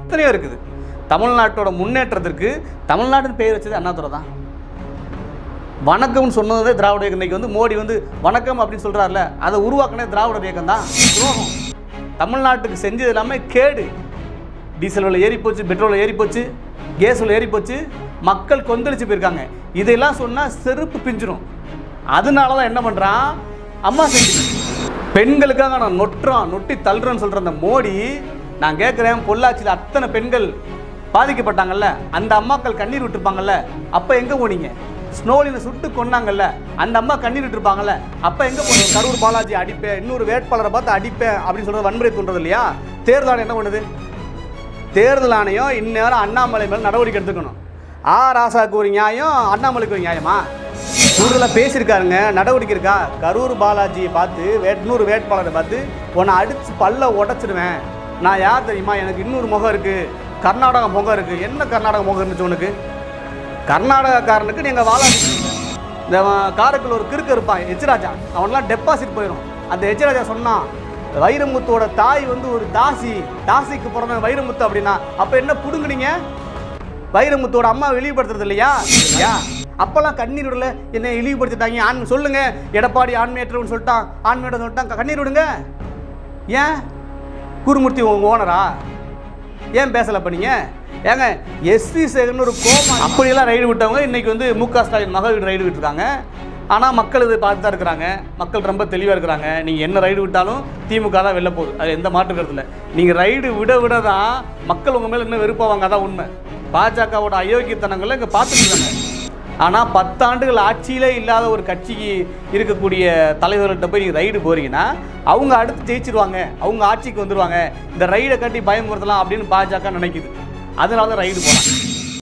எத்தனையோ இருக்குது தமிழ்நாட்டோட முன்னேற்றத்திற்கு தமிழ்நாடுன்னு பெயர் வச்சது அண்ணாதுரை தான் வணக்கம்னு சொன்னதே திராவிட இயக்கம் இன்னைக்கு வந்து மோடி வந்து வணக்கம் அப்படின்னு சொல்கிறாருல அதை உருவாக்கினே திராவிட இயக்கம் தான் துரோகம் தமிழ்நாட்டுக்கு செஞ்சது எல்லாமே கேடு டீசல் விலை ஏறி போச்சு பெட்ரோல் ஏறி போச்சு கேஸ் விலை ஏறி போச்சு மக்கள் கொந்தளிச்சு போயிருக்காங்க இதெல்லாம் சொன்னால் செருப்பு பிஞ்சிரும் அதனால தான் என்ன பண்ணுறான் அம்மா செஞ்சு பெண்களுக்காக நான் நொட்டுறோம் நொட்டி தள்ளுறேன்னு சொல்கிற அந்த மோடி நான் கேட்குறேன் பொள்ளாச்சியில் அத்தனை பெண்கள் பாதிக்கப்பட்டாங்கல்ல அந்த அம்மாக்கள் கண்ணீர் விட்டுருப்பாங்கல்ல அப்போ எங்கே போனீங்க ஸ்னோலினை சுட்டு கொன்னாங்கல்ல அந்த அம்மா கண்ணீர் விட்டுருப்பாங்கல்ல அப்போ எங்கே போனீங்க கரூர் பாலாஜி அடிப்பேன் இன்னொரு வேட்பாளரை பார்த்து அடிப்பேன் அப்படின்னு சொல்கிறது வன்முறை தூண்டுறது இல்லையா தேர்தல் ஆணையம் என்ன பண்ணுது தேர்தல் ஆணையம் இந்நேரம் அண்ணாமலை மேலே நடவடிக்கை எடுத்துக்கணும் ஆ ராசாவுக்கு ஒரு நியாயம் அண்ணாமலைக்கு ஒரு நியாயமா கூடுதலாக பேசியிருக்காருங்க நடவடிக்கை இருக்கா கரூர் பாலாஜியை பார்த்து வேட் இன்னொரு வேட்பாளரை பார்த்து உன்னை அடித்து பல்ல உடச்சிடுவேன் நான் யார் தெரியுமா எனக்கு இன்னொரு முகம் இருக்குது கர்நாடகா முகம் இருக்குது என்ன கர்நாடகா முகம் இருந்துச்சு உனக்கு கர்நாடகாக்காரனுக்கு நீங்கள் வாழாடி இந்த அவன் காரைக்குள்ள ஒரு கிறுக்கு இருப்பான் எச்ராஜா அவன்லாம் டெபாசிட் போயிடும் அந்த எச்ராஜா சொன்னான் வைரமுத்தோட தாய் வந்து ஒரு தாசி தாசிக்கு பிறந்த வைரமுத்து அப்படின்னா அப்போ என்ன புடுங்குனீங்க வைரமுத்தோட அம்மா இழிவுபடுத்துறது இல்லையா இல்லையா அப்போல்லாம் கண்ணீர் விடல என்ன இழிவுபடுத்திட்டாங்க ஆண் சொல்லுங்க எடப்பாடி ஆண்மையற்றவன் சொல்லிட்டான் ஆண்மையிடம் சொல்லிட்டான் கண்ணீர் விடுங்க ஏன் குருமூர்த்தி உங்க ஓனரா ஏன் பேசல பண்ணீங்க ஏங்க எஸ்வி சேகர்னு ஒரு கோபம் அப்படியெல்லாம் ரைடு விட்டவங்க இன்னைக்கு வந்து மு க ஸ்டாலின் மக வீடு ரைடு விட்டுருக்காங்க ஆனால் மக்கள் இதை பார்த்து தான் இருக்கிறாங்க மக்கள் ரொம்ப தெளிவாக இருக்கிறாங்க நீங்கள் என்ன ரைடு விட்டாலும் திமுக தான் வெளில போகுது அது எந்த மாற்று கருத்துல நீங்கள் ரைடு விட விட தான் மக்கள் உங்கள் மேலே இன்னும் வெறுப்பாவாங்க அதான் உண்மை பாஜகவோட அயோக்கியத்தனங்களை இங்கே பார்த்துருக்காங்க ஆனால் பத்தாண்டுகள் ஆட்சியிலே இல்லாத ஒரு கட்சிக்கு இருக்கக்கூடிய தலைவர்கள்ட்ட போய் நீங்கள் ரைடு போறீங்கன்னா அவங்க அடுத்து ஜெயிச்சிருவாங்க அவங்க ஆட்சிக்கு வந்துருவாங்க இந்த ரைடை கட்டி பயமுறுத்தலாம் அப்படின்னு பாஜக நினைக்குது அதனால தான் ரைடு போகிறாங்க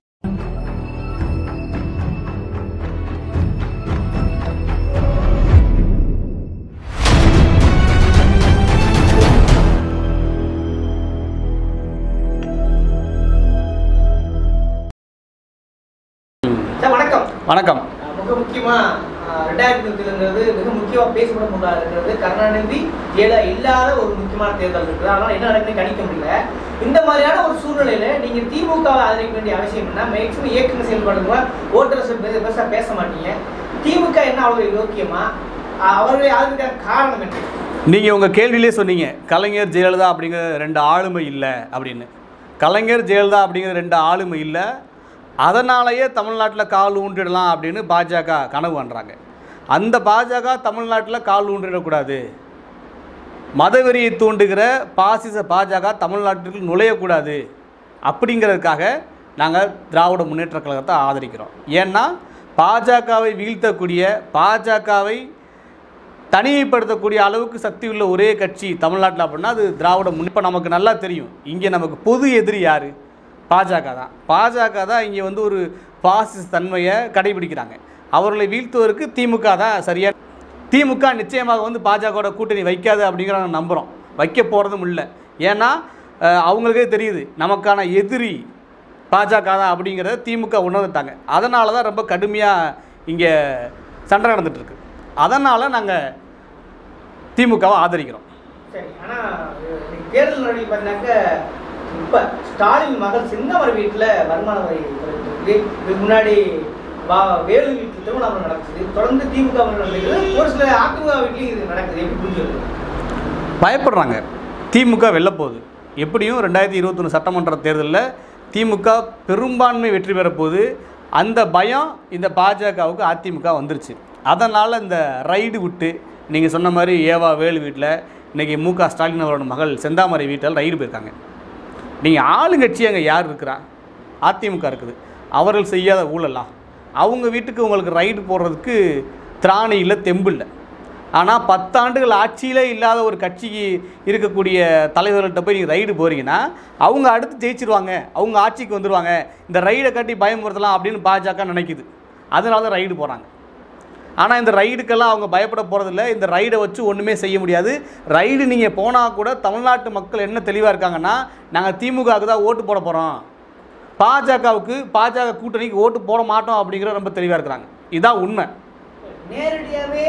சார் வணக்கம் வணக்கம் அஹ் மிக முக்கியமா அஹ் ரெண்டாயிரத்தி இருபத்திலங்கிறது மிக முக்கியமா பேசப்படும் ஒன்றா இருக்கிறது கருணாநிதி ஜெயலலிதா இல்லாத ஒரு முக்கியமான தேர்தல் இருக்குது அதனால என்ன நடக்குதுன்னு கணிக்க முடியல இந்த மாதிரியான ஒரு சூழ்நிலையில நீங்க திமுகவை ஆதரிக்க வேண்டிய அவசியம் என்ன மேக்சிமம் இயக்கங்க செயல்படுங்க ஓட்டரசு பெருசா பேச மாட்டீங்க திமுக என்ன அவ்வளவு யோக்கியமா அஹ் அவர்களை ஆதரிக்க காரணம் என்ன நீங்கள் உங்கள் கேள்வியிலே சொன்னீங்க கலைஞர் ஜெயலலிதா அப்படிங்கிற ரெண்டு ஆளுமை இல்லை அப்படின்னு கலைஞர் ஜெயலலிதா அப்படிங்கிற ரெண்டு ஆளுமை இல்லை அதனாலேயே தமிழ்நாட்டில் கால் ஊன்றிடலாம் அப்படின்னு பாஜக கனவு பண்ணுறாங்க அந்த பாஜக தமிழ்நாட்டில் கால் ஊன்றிடக்கூடாது மதவெறியை தூண்டுகிற பாசிச பாஜக தமிழ்நாட்டிற்கு நுழையக்கூடாது அப்படிங்கிறதுக்காக நாங்கள் திராவிட முன்னேற்ற கழகத்தை ஆதரிக்கிறோம் ஏன்னா பாஜகவை வீழ்த்தக்கூடிய பாஜகவை தனிமைப்படுத்தக்கூடிய அளவுக்கு சக்தி உள்ள ஒரே கட்சி தமிழ்நாட்டில் அப்படின்னா அது திராவிட முன் இப்போ நமக்கு நல்லா தெரியும் இங்கே நமக்கு பொது எதிரி யார் பாஜக தான் பாஜக தான் இங்கே வந்து ஒரு பாசிச தன்மையை கடைபிடிக்கிறாங்க அவர்களை வீழ்த்துவதற்கு திமுக தான் சரியா திமுக நிச்சயமாக வந்து பாஜகவோட கூட்டணி வைக்காது அப்படிங்கிற நாங்கள் நம்புகிறோம் வைக்க போகிறதும் இல்லை ஏன்னா அஹ், அவங்களுக்கே தெரியுது நமக்கான எதிரி பாஜக தான் அப்படிங்கிறத திமுக உணர்ந்துட்டாங்க அதனால தான் ரொம்ப கடுமையாக இங்கே சண்டை நடந்துட்டு இருக்கு அதனால் நாங்கள் திமுகவை ஆதரிக்கிறோம் சரி ஆனா அஹ் இன்னைக்கு தேர்தல் நடவடிக்கை பார்த்தீங்கன்னாக்க இப்ப ஸ்டாலின் மகள் சின்னவர் வீட்டுல வருமான வரி குறைப்பு இருக்கு இதுக்கு முன்னாடி வா வேலு வீட்டில் திருமணம் நடக்குது தொடர்ந்து திமுக வில் நடக்குது ஒரு சில அதிமுக வீட்லயும் இது நடக்குது எப்படி புரிஞ்சுது பயப்படுறாங்க திமுக வெல்ல போகுது எப்படியும் ரெண்டாயிரத்தி இருபத்தொன்று சட்டமன்ற தேர்தலில் திமுக பெரும்பான்மை வெற்றி பெற போகுது அந்த பயம் இந்த பாஜகவுக்கு அதிமுக வந்துருச்சு அதனால் இந்த ரைடு விட்டு நீங்கள் சொன்ன மாதிரி ஏவா வேலு வீட்டில் இன்றைக்கி மு க ஸ்டாலின் அவரோட மகள் செந்தாமரை வீட்டில் ரைடு போயிருக்காங்க நீங்கள் ஆளுங்கட்சி அங்கே யார் இருக்கிறா அதிமுக இருக்குது அவர்கள் செய்யாத ஊழலா அவங்க வீட்டுக்கு உங்களுக்கு ரைடு போடுறதுக்கு திராணி இல்லை தெம்பு இல்லை ஆனால் பத்தாண்டுகள் ஆட்சியிலே இல்லாத ஒரு கட்சிக்கு இருக்கக்கூடிய தலைவர்கள்ட்ட போய் நீங்கள் ரைடு போகிறீங்கன்னா அவங்க அடுத்து ஜெயிச்சிருவாங்க அவங்க ஆட்சிக்கு வந்துடுவாங்க இந்த ரைடை கட்டி பயமுறுத்தலாம் அப்படின்னு பாஜக நினைக்குது அதனால தான் ரைடு போகிறாங்க ஆனால் இந்த ரைடுக்கெல்லாம் அவங்க பயப்பட போகிறதில்ல இந்த ரைடை வச்சு ஒன்றுமே செய்ய முடியாது ரைடு நீங்கள் போனால் கூட தமிழ்நாட்டு மக்கள் என்ன தெளிவாக இருக்காங்கன்னா நாங்கள் திமுகவுக்கு தான் ஓட்டு போட போகிறோம் பாஜகவுக்கு பாஜக கூட்டணிக்கு ஓட்டு போட மாட்டோம் அப்படிங்கிற ரொம்ப தெளிவாக இருக்கிறாங்க இதான் உண்மை நேரடியாவே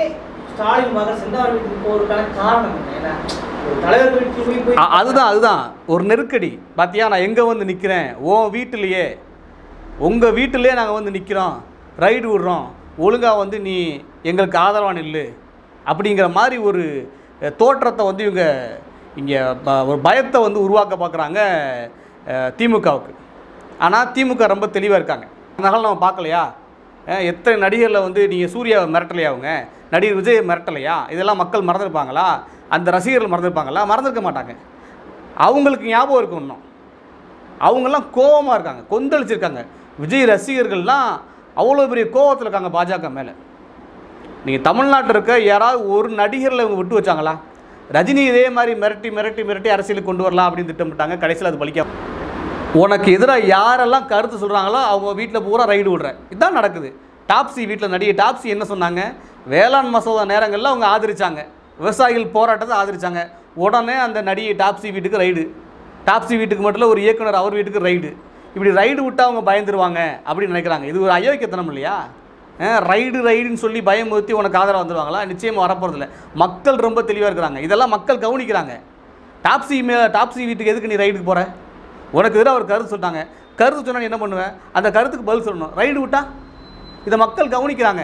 ஸ்டாலின் மகன் செந்தார் வீட்டுக்கு போவதற்கான காரணம் என்ன ஏன்னா ஒரு தலைவர் வீட்டுக்கு போய் போய் அ- அதுதான் அதுதான் ஒரு நெருக்கடி பாத்தியா நான் எங்கே வந்து நிற்கிறேன் உன் வீட்டிலேயே உங்கள் வீட்டிலேயே நாங்கள் வந்து நிற்கிறோம் ரைடு விடுறோம் ஒழுங்காக வந்து நீ எங்களுக்கு ஆதரவாக நில்லு அப்படிங்கிற மாதிரி ஒரு அஹ், தோற்றத்தை வந்து இவங்க இங்கே ஒரு பயத்தை வந்து உருவாக்க பார்க்குறாங்க திமுகவுக்கு ஆனால் திமுக ரொம்ப தெளிவாக இருக்காங்க அதனால நம்ம பார்க்கலையா அஹ், எத்தனை நடிகரில் வந்து நீங்கள் சூர்யாவை மிரட்டலையா அவங்க நடிகர் விஜய் மிரட்டலையா இதெல்லாம் மக்கள் மறந்துருப்பாங்களா அந்த ரசிகர்கள் மறந்துருப்பாங்களா மறந்துருக்க மாட்டாங்க அவங்களுக்கு ஞாபகம் இருக்கும் இன்னும் அவங்கெல்லாம் கோவமாக இருக்காங்க கொந்தளிச்சிருக்காங்க விஜய் ரசிகர்கள்லாம் அவ்வளோ பெரிய கோவத்தில் இருக்காங்க பாஜக மேலே நீங்கள் தமிழ்நாட்டில் இருக்க யாராவது ஒரு நடிகரில் இவங்க விட்டு வச்சாங்களா ரஜினி இதே மாதிரி மிரட்டி மிரட்டி மிரட்டி அரசியலுக்கு கொண்டு வரலாம் அப்படின்னு திட்டமிட்டாங்க கடைசியில் அது பலிக்காம உனக்கு எதிராக யாரெல்லாம் கருத்து சொல்கிறாங்களோ அவங்க வீட்டில் பூரா ரைடு விடுறேன் இதுதான் நடக்குது டாப்ஸி வீட்டில் நடிகை டாப்ஸி என்ன சொன்னாங்க வேளாண் மசோதா நேரங்களில் அவங்க ஆதரிச்சாங்க விவசாயிகள் போராட்டத்தை ஆதரிச்சாங்க உடனே அந்த நடிகை டாப்ஸி வீட்டுக்கு ரைடு டாப்ஸி வீட்டுக்கு மட்டும் இல்ல, ஒரு இயக்குனர் அவர் வீட்டுக்கு ரைடு இப்படி ரைடு விட்டா அவங்க பயந்துருவாங்க அப்படின்னு நினைக்கிறாங்க இது ஒரு அயோக்கியத்தனம் இல்லையா அஹ், ரைடு ரைடுன்னு சொல்லி பயமுறுத்தி உனக்கு ஆதரவு வந்துடுவாங்களா நிச்சயமாக வரப்போகிறதில்ல மக்கள் ரொம்ப தெளிவாக இருக்கிறாங்க இதெல்லாம் மக்கள் கவனிக்கிறாங்க டாப்ஸி மே டாப்ஸி வீட்டுக்கு எதுக்கு நீ ரைடுக்கு போகிற உனக்கு எதிராக ஒரு கருத்து சொல்லிட்டாங்க கருத்து சொன்னா நீ என்ன பண்ணுவேன் அந்த கருத்துக்கு பதில் சொல்லணும் ரைடு விட்டா இதை மக்கள் கவனிக்கிறாங்க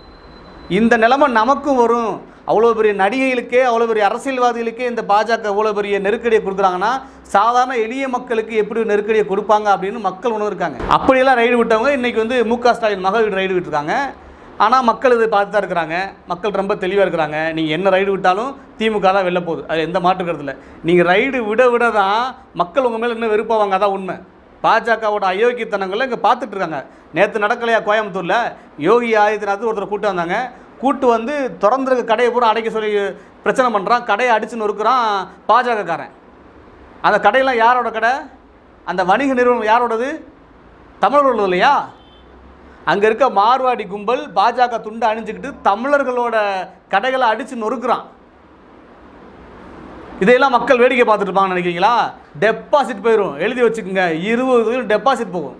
இந்த நிலைமை நமக்கும் வரும் அவ்வளோ பெரிய நடிகைகளுக்கே அவ்வளோ பெரிய அரசியல்வாதிகளுக்கே இந்த பாஜக அவ்வளோ பெரிய நெருக்கடியை கொடுக்குறாங்கன்னா சாதாரண எளிய மக்களுக்கு எப்படி ஒரு நெருக்கடியை கொடுப்பாங்க அப்படின்னு மக்கள் உணர்ந்திருக்காங்க அப்படியெல்லாம் ரைடு விட்டவங்க இன்றைக்கி வந்து மு க ஸ்டாலின் மக வீடு ரைடு விட்டுருக்காங்க ஆனால் மக்கள் இதை பார்த்து தான் இருக்கிறாங்க மக்கள் ரொம்ப தெளிவாக இருக்கிறாங்க நீங்கள் என்ன ரைடு விட்டாலும் திமுக தான் வெளில போகுது அது எந்த மாற்று கருத்து இல்லை நீங்கள் ரைடு விட விட தான் மக்கள் உங்கள் மேலே இன்னும் வெறுப்பாவாங்க அதான் உண்மை பாஜகவோட அயோக்கியத்தனங்களை இங்கே பார்த்துட்டு இருக்காங்க நேற்று நடக்கலையா கோயம்புத்தூரில் யோகி ஆதித்யநாத் ஒருத்தர் கூட்டு வந்தாங்க கூட்டு வந்து திறந்துருக்க கடையை பூரா அடைக்க சொல்லி பிரச்சனை பண்ணுறான் கடையை அடிச்சு நொறுக்குறான் பாஜகக்காரன் அந்த கடையெல்லாம் யாரோட கடை அந்த வணிக நிறுவனம் யாரோடது தமிழர்களோட இல்லையா அங்கே இருக்க மார்வாடி கும்பல் பாஜக துண்டு அணிஞ்சுக்கிட்டு தமிழர்களோட கடைகளை அடித்து நொறுக்குறான் இதையெல்லாம் மக்கள் வேடிக்கை பார்த்துட்டு இருப்பாங்கன்னு நினைக்கிறீங்களா டெபாசிட் போயிடும் எழுதி வச்சுக்கோங்க இருபது தொழில் டெபாசிட் போகும்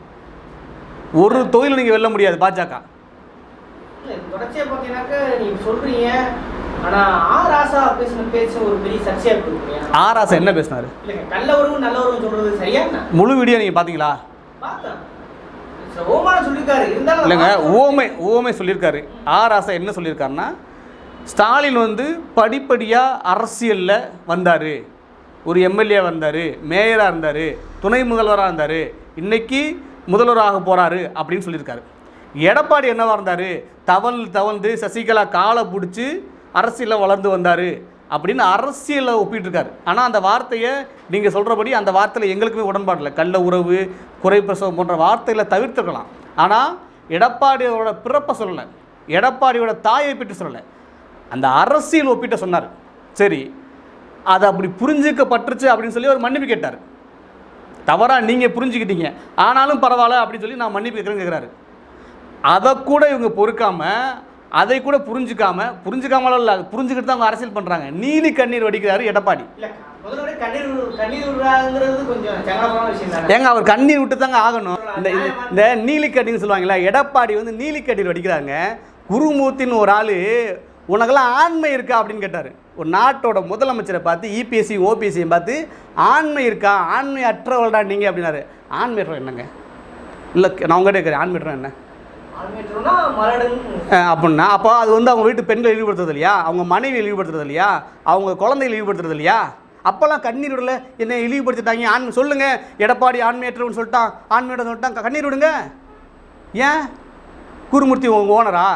ஒரு தொழில் நீங்கள் வெல்ல முடியாது பாஜக இல்ல, தொடர்ச்சியா பாத்தீங்கன்னாக்க நீங்க சொல்றீங்க ஆனா ஆ ராசா பேசின பேச்சு ஒரு பெரிய சர்ச்சையா கொடுக்குறீங்க ஆராசா என்ன பேசினாரு இல்லைங்க நல்லவரும் நல்லவரும் சொல்றது சரியா என்ன முழு வீடியோ நீங்கள் பார்த்தீங்களா பார்த்தேன் சரி, ஓமான சொல்லியிருக்காரு இருந்தாலும் இல்லைங்க நான் ஓமை ஓமை சொல்லியிருக்காரு ஆராசா என்ன சொல்லியிருக்காருன்னா ஸ்டாலின் வந்து படிப்படியாக அரசியலில் வந்தார் ஒரு எம்எல்ஏ வந்தார் மேயராக இருந்தார் துணை முதல்வராக இருந்தார் இன்னைக்கு முதல்வராக போகிறாரு அப்படின்னு சொல்லியிருக்காரு எடப்பாடி என்னவா இருந்தார் தவள் தவழ்ந்து சசிகலா காலை பிடிச்சி அரசியலில் வளர்ந்து வந்தார் அப்படின்னு அரசியலை ஒப்பிட்டுருக்காரு ஆனால் அந்த வார்த்தையை நீங்கள் சொல்கிறபடி அந்த வார்த்தையில் எங்களுக்குமே உடன்பாடு இல்லை கள்ள உறவு குறைப்பிரசவம் போன்ற வார்த்தைகளை தவிர்த்துக்கலாம் ஆனால் எடப்பாடியோட பிறப்பை சொல்லலை எடப்பாடியோட தாயை பற்றி சொல்லலை அந்த அரசியல் ஒப்பிட்ட சொன்னார் சரி அது அப்படி புரிஞ்சுக்கப்பட்டுருச்சு அப்படின்னு சொல்லி ஒரு மன்னிப்பு கேட்டார் தவறாக நீங்கள் புரிஞ்சுக்கிட்டீங்க ஆனாலும் பரவாயில்ல அப்படின்னு சொல்லி நான் மன்னிப்பு கேட்குறேன்னு கேட்குறாரு அதை கூட இவங்க பொறுக்காம அதை கூட புரிஞ்சுக்காம புரிஞ்சுக்காமலாம் இல்லை புரிஞ்சுக்கிட்டு தான் அவங்க அரசியல் பண்ணுறாங்க நீலி கண்ணீர் வடிக்கிறாரு எடப்பாடி இல்ல முதல்ல கண்ணீர் விடு- கண்ணீர் விடுறாங்கிறது கொஞ்சம் சங்கடமான விஷயம் தானே ஏங்க அவர் கண்ணீர் விட்டு தாங்க ஆகணும் இந்த இந்த- இந்த நீலி கண்ணீர்னு சொல்லுவாங்களா எடப்பாடி வந்து நீலி கண்ணீர் வடிக்கிறாங்க குருமூர்த்தின்னு ஒரு ஆள் உனக்கெல்லாம் ஆண்மை இருக்கா அப்படின்னு கேட்டார் ஒரு நாட்டோட முதலமைச்சரை பார்த்து இபிஎஸ்சி ஓபிஎஸ்சியை பார்த்து ஆண்மை இருக்கா ஆண்மை அற்றவள்டா நீங்கள் அப்படின்னாரு ஆண்மை அற்றவள் என்னங்க இல்லை நான் உங்கள்கிட்ட கேட்குறேன் ஆண்மை அற்றவள் என்ன ஆன்மீகம்னா மலடன் அஹ் அப்படின்னா அப்போ அது வந்து அவங்க வீட்டு பெண்களை இழிவுபடுத்துறது இல்லையா அவங்க மனைவியை இழிவுபடுத்துறது இல்லையா அவங்க குழந்தைகளை இழிவுபடுத்துறது இல்லையா அப்போல்லாம் கண்ணீர் விடல என்னை இழிவுபடுத்திட்டாங்க ஆண் சொல்லுங்க எடப்பாடி ஆண்மையற்றவன் சொல்லிட்டான் ஆண்மையிடம் சொல்லிட்டான் கண்ணீர் விடுங்க ஏன் குருமூர்த்தி உங்க ஓனரா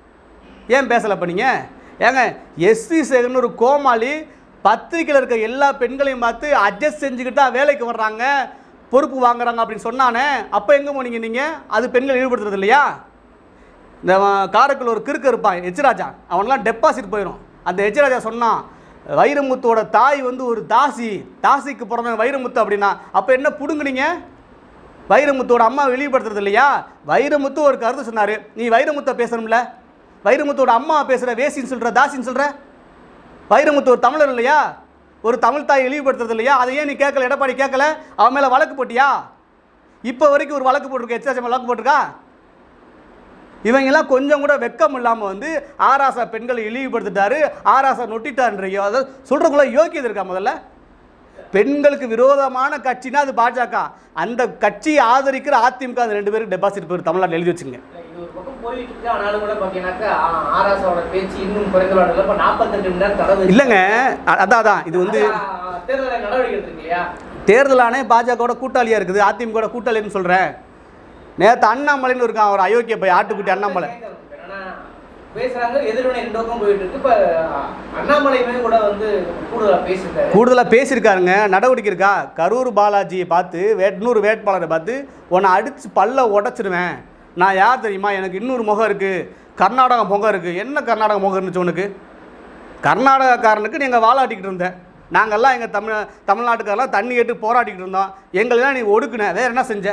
ஏன் பேசலை அப்போ நீங்கள் ஏங்க எஸ்சி சேகர்னு ஒரு கோமாளி பத்திரிக்கையில் இருக்க எல்லா பெண்களையும் பார்த்து அட்ஜஸ்ட் செஞ்சுக்கிட்டா வேலைக்கு வர்றாங்க பொறுப்பு வாங்குறாங்க அப்படின்னு சொன்னானே அப்போ எங்கே போனீங்க நீங்கள் அது பெண்களை ஈடுபடுத்துறது இல்லையா இந்த அவன் காரைக்குள்ள ஒரு கிறுக்கு இருப்பான் எச்ராஜா அவன்லாம் டெபாசிட் போயிடும் அந்த எச்ராஜா சொன்னான் வைரமுத்தோட தாய் வந்து ஒரு தாசி தாசிக்கு பிறந்த வைரமுத்து அப்படின்னா அப்போ என்ன புடுங்குனீங்க வைரமுத்தோட அம்மா வெளிப்படுத்துறது இல்லையா வைரமுத்து ஒரு கருத்து சொன்னார் நீ வைரமுத்தை பேசணும்ல வைரமுத்தோட அம்மா பேசுகிற வேசின்னு சொல்கிற தாசின்னு சொல்கிற வைரமுத்து ஒரு தமிழர் இல்லையா ஒரு தமிழ் தாய் இழிவுபடுத்துறது இல்லையா அதை ஏன் நீ கேட்கல எடப்பாடி கேட்கல அவன் மேலே வழக்கு போட்டியா இப்போ வரைக்கும் ஒரு வழக்கு போட்டிருக்க எச்ராஜா மேல வழக்கு போட்டிருக்கா இவங்கெல்லாம் கொஞ்சம் கூட வெக்கம் இல்லாமல் வந்து ஆராசா பெண்களை இழிவுபடுத்திட்டாரு ஆராசா நொட்டிட்டான்றீங்க அதை சொல்கிறக்குள்ள யோக்கியது இருக்கா முதல்ல பெண்களுக்கு விரோதமான கட்சினா அது பாஜக அந்த கட்சியை ஆதரிக்கிற அதிமுக அந்த ரெண்டு பேரும் டெபாசிட் பேர் தமிழ்நாட்டில் எழுதி வச்சுங்க இது ஒரு பக்கம் போயிட்டு இருக்கு ஆனாலும் கூட பாத்தீங்கன்னாக்கா ஆ- ஆராசாவோட பேச்சு இன்னும் குறைந்த பாடல இப்ப நாற்பத்தெட்டு மணி நேரம் தடவை இல்லைங்க அ- அதான் அதான் இது வந்து தேர்தல் நடவடிக்கை எடுத்திருக்கு இல்லையா தேர்தல் ஆணையம் பாஜகவோட கூட்டாளியாக இருக்குது அதிமுக கூட்டாளின்னு சொல்கிறேன் நேற்று அண்ணாமலைன்னு இருக்கான் ஒரு அயோக்கிய போய் ஆட்டுக்குட்டி அண்ணாமலை என்னன்னா, பேசுறாங்க எதிர்வினை ரெண்டு பக்கம் போயிட்டு இருக்கு இப்ப அண்ணாமலையுமே கூட வந்து கூடுதலா பேசியிருக்காரு கூடுதலாக பேசியிருக்காருங்க நடவடிக்கை இருக்கா கரூர் பாலாஜியை பார்த்து வேட்நூறு வேட்பாளரை பார்த்து உன்னை அடித்து பல்ல உடச்சிருவேன் நான் யார் தெரியுமா எனக்கு இன்னொரு முகம் இருக்குது கர்நாடகா முகம் இருக்குது என்ன கர்நாடகா முகம் இருந்துச்சு உனக்கு கர்நாடகாக்காரனுக்கு நீங்கள் வாலாட்டிக்கிட்டு இருந்த நாங்கள்லாம் எங்கள் தமிழ் தமிழ்நாட்டுக்காரெல்லாம் தண்ணி கேட்டு போராடிக்கிட்டு இருந்தோம் எங்களெல்லாம் நீ ஒடுக்குன வேறு என்ன செஞ்ச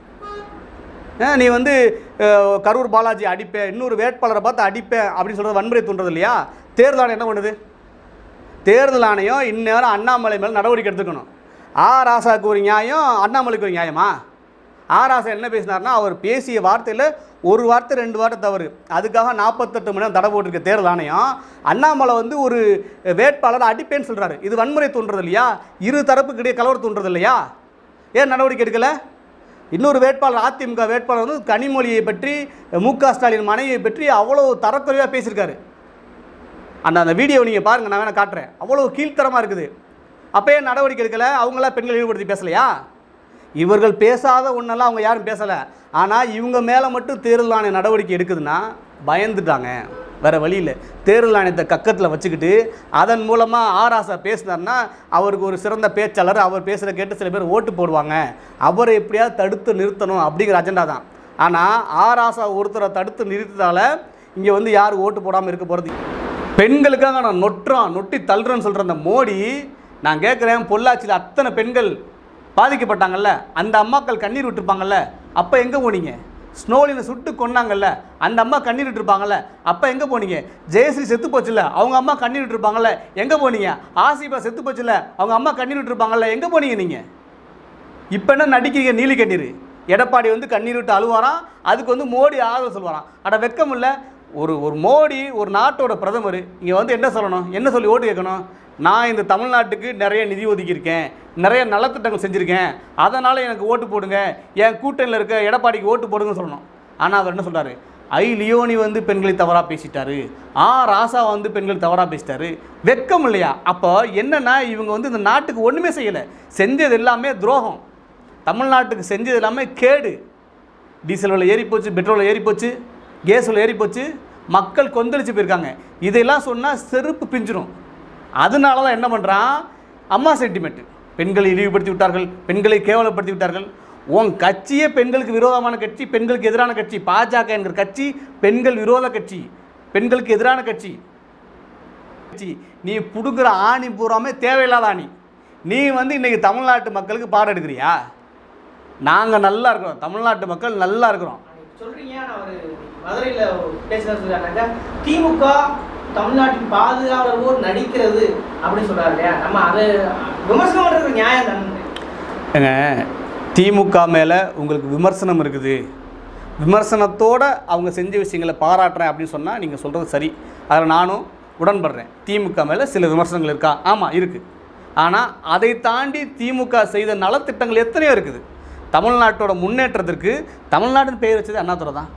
ஆ, நீ வந்து அஹ், கரூர் பாலாஜி அடிப்பேன் இன்னொரு வேட்பாளரை பார்த்து அடிப்பேன் அப்படின்னு சொல்கிறது வன்முறை தூண்டுறது இல்லையா தேர்தல் ஆணையம் என்ன பண்ணுது தேர்தல் ஆணையம் இந்நேரம் அண்ணாமலை மேலே நடவடிக்கை எடுத்துக்கணும் ஆ ராசாவுக்கு ஒரு நியாயம் அண்ணாமலைக்கு ஒரு நியாயமா ஆ ராசா என்ன பேசினார்னா அவர் பேசிய வார்த்தையில் ஒரு வார்த்தை ரெண்டு வார்த்தை தவறு அதுக்காக நாற்பத்தெட்டு மணி நேரம் தடை போட்டிருக்க தேர்தல் ஆணையம் அண்ணாமலை வந்து ஒரு வேட்பாளர் அடிப்பேன்னு சொல்கிறாரு இது வன்முறை தூண்டுறது இல்லையா இரு தரப்புக்கு இடையே கலவரம் தூண்டுறது இல்லையா ஏன் நடவடிக்கை எடுக்கலை இன்னொரு வேட்பாளர் அதிமுக வேட்பாளர் வந்து கனிமொழியை பற்றி மு க ஸ்டாலின் மனைவியை பற்றி அவ்வளோ தரக்குறைவாக பேசியிருக்காரு அந்த அந்த வீடியோ நீங்கள் பாருங்கள் நான் வேணால் காட்டுறேன் அவ்வளோ கீழ்த்தரமாக இருக்குது அப்பயே நடவடிக்கை எடுக்கலை அவங்களாம் பெண்களை ஈடுபடுத்தி பேசலையா இவர்கள் பேசாத ஒன்றெல்லாம் அவங்க யாரும் பேசலை ஆனால் இவங்க மேலே மட்டும் தேர்தல் ஆணைய நடவடிக்கை எடுக்குதுன்னா பயந்துட்டாங்க வேறு வழி இல்லை தேர்தல் ஆணையத்தை கக்கத்தில் வச்சுக்கிட்டு அதன் மூலமாக ஆராசா பேசினார்னா அவருக்கு ஒரு சிறந்த பேச்சாளர் அவர் பேசுகிற கேட்டு சில பேர் ஓட்டு போடுவாங்க அவரை எப்படியாவது தடுத்து நிறுத்தணும் அப்படிங்கிற அஜெண்டா தான் ஆனால் ஆராசா ஒருத்தரை தடுத்து நிறுத்ததால் இங்கே வந்து யார் ஓட்டு போடாமல் இருக்க போகிறது பெண்களுக்காக நான் நொட்டுறோம் நொட்டி தள்ளுறேன்னு சொல்கிற அந்த மோடி நான் கேட்குறேன் பொள்ளாச்சியில் அத்தனை பெண்கள் பாதிக்கப்பட்டாங்கல்ல அந்த அம்மாக்கள் கண்ணீர் விட்டுருப்பாங்கல்ல அப்போ எங்கே போனீங்க ஸ்னோலினை சுட்டு கொன்னாங்கல்ல அந்த அம்மா கண்ணீர் விட்டுருப்பாங்கல்ல அப்போ எங்கே போனீங்க ஜெயஸ்ரீ செத்து போச்சுல்ல அவங்க அம்மா கண்ணீர் விட்டுருப்பாங்கல்ல எங்கே போனீங்க ஆசிபா செத்து போச்சுல்ல அவங்க அம்மா கண்ணீர் விட்டுருப்பாங்கல்ல எங்கே போனீங்க நீங்கள் இப்போ என்ன நடிக்கிறீங்க நீலி கண்ணீர் எடப்பாடி வந்து கண்ணீர் விட்டு அழுவாராம் அதுக்கு வந்து மோடி ஆதரவு சொல்லுவாராம் அட வெக்கம் இல்லை ஒரு ஒரு மோடி ஒரு நாட்டோட பிரதமர் இங்கே வந்து என்ன சொல்லணும் என்ன சொல்லி ஓட்டு கேட்கணும் நான் இந்த தமிழ்நாட்டுக்கு நிறைய நிதி ஒதுக்கியிருக்கேன் நிறைய நலத்திட்டங்கள் செஞ்சுருக்கேன் அதனால் எனக்கு ஓட்டு போடுங்க என் கூட்டணியில் இருக்க எடப்பாடிக்கு ஓட்டு போடுங்கன்னு சொல்லணும் ஆனால் அவர் என்ன சொல்கிறாரு ஐ லியோனி வந்து பெண்களை தவறாக பேசிட்டாரு ஆ ராசா வந்து பெண்கள் தவறாக பேசிட்டாரு வெக்கம் இல்லையா அப்போ என்னன்னா இவங்க வந்து இந்த நாட்டுக்கு ஒன்றுமே செய்யலை செஞ்சது எல்லாமே துரோகம் தமிழ்நாட்டுக்கு செஞ்சது எல்லாமே கேடு டீசல் விலை ஏறி போச்சு பெட்ரோல் ஏறி போச்சு கேஸ் விலை ஏறி போச்சு மக்கள் கொந்தளிச்சு போயிருக்காங்க இதெல்லாம் சொன்னால் செருப்பு பிஞ்சிரும் அதனால தான் என்ன பண்ணுறான் அம்மா சென்டிமெண்ட் பெண்களை இழிவுபடுத்தி விட்டார்கள் பெண்களை கேவலப்படுத்தி விட்டார்கள் உன் கட்சியே பெண்களுக்கு விரோதமான கட்சி பெண்களுக்கு எதிரான கட்சி பாஜக என்கிற கட்சி பெண்கள் விரோத கட்சி பெண்களுக்கு எதிரான கட்சி கட்சி நீ புடுங்குற ஆணி பூராமே தேவையில்லாத ஆணி நீ வந்து இன்னைக்கு தமிழ்நாட்டு மக்களுக்கு பாடம் எடுக்கிறியா நாங்கள் நல்லா இருக்கிறோம் தமிழ்நாட்டு மக்கள் நல்லா இருக்கிறோம் அன்னைக்கு சொல்றீங்க நான் ஒரு மதுரையில பேசுறது சொல்றாங்க திமுக தமிழ்நாட்டின் பாதுகாவலர் போல் நடிக்கிறது அப்படின்னு சொல்றாரு இல்லையா நம்ம அதை விமர்சனம் பண்றது நியாயம் தானே ஏங்க திமுக மேலே உங்களுக்கு விமர்சனம் இருக்குது விமர்சனத்தோட அவங்க செஞ்ச விஷயங்களை பாராட்டுறேன் அப்படின்னு சொன்னால் நீங்கள் சொல்கிறது சரி அதில் நானும் உடன்படுறேன் திமுக மேலே சில விமர்சனங்கள் இருக்கா ஆமாம் இருக்குது ஆனால் அதை தாண்டி திமுக செய்த நலத்திட்டங்கள் எத்தனையோ இருக்குது தமிழ்நாட்டோட முன்னேற்றத்திற்கு தமிழ்நாடுன்னு பெயர் வச்சது அண்ணாதுரை தான்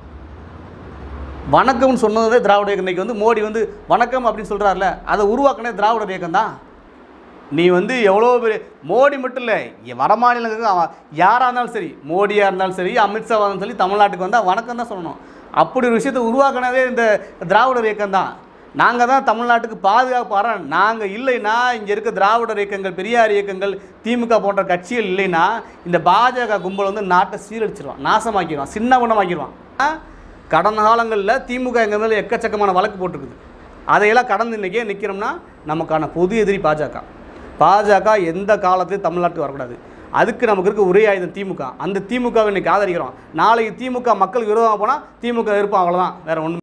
வணக்கம்னு சொன்னதே திராவிட இயக்கம் இன்னைக்கு வந்து மோடி வந்து வணக்கம் அப்படின்னு சொல்கிறாருல அதை உருவாக்கினே திராவிட இயக்கம் தான் நீ வந்து எவ்வளோ பெரிய மோடி மட்டும் இல்லை வட மாநிலங்களுக்கு அவன் யாராக இருந்தாலும் சரி மோடியாக இருந்தாலும் சரி அமித்ஷாவாக இருந்தாலும் சரி தமிழ்நாட்டுக்கு வந்தால் வணக்கம் தான் சொல்லணும் அப்படி ஒரு விஷயத்தை உருவாக்குனதே இந்த திராவிடர் இயக்கம் தான் நாங்கள் தான் தமிழ்நாட்டுக்கு பாதுகாப்பு வரோம் நாங்கள் இல்லைன்னா இங்கே இருக்க திராவிடர் இயக்கங்கள் பெரியார் இயக்கங்கள் திமுக போன்ற கட்சிகள் இல்லைன்னா இந்த பாஜக கும்பல் வந்து நாட்டை சீரழிச்சிருவான் நாசமாக்கிடுவான் சின்ன குணமாக்கிடுவான் ஆ? கடந்த காலங்களில் திமுக எங்கள் மேலே எக்கச்சக்கமான வழக்கு போட்டிருக்குது அதையெல்லாம் கடந்து இன்றைக்கே நிற்கிறோம்னா நமக்கான பொது எதிரி பாஜக பாஜக எந்த காலத்தையும் தமிழ்நாட்டுக்கு வரக்கூடாது அதுக்கு நமக்கு இருக்க ஒரே ஆயுதம் திமுக அந்த திமுகவை இன்னைக்கு ஆதரிக்கிறோம் நாளைக்கு திமுக மக்களுக்கு விரோதமாக போனால் திமுக இருப்போம் அவ்வளோதான் வேறு ஒன்றும்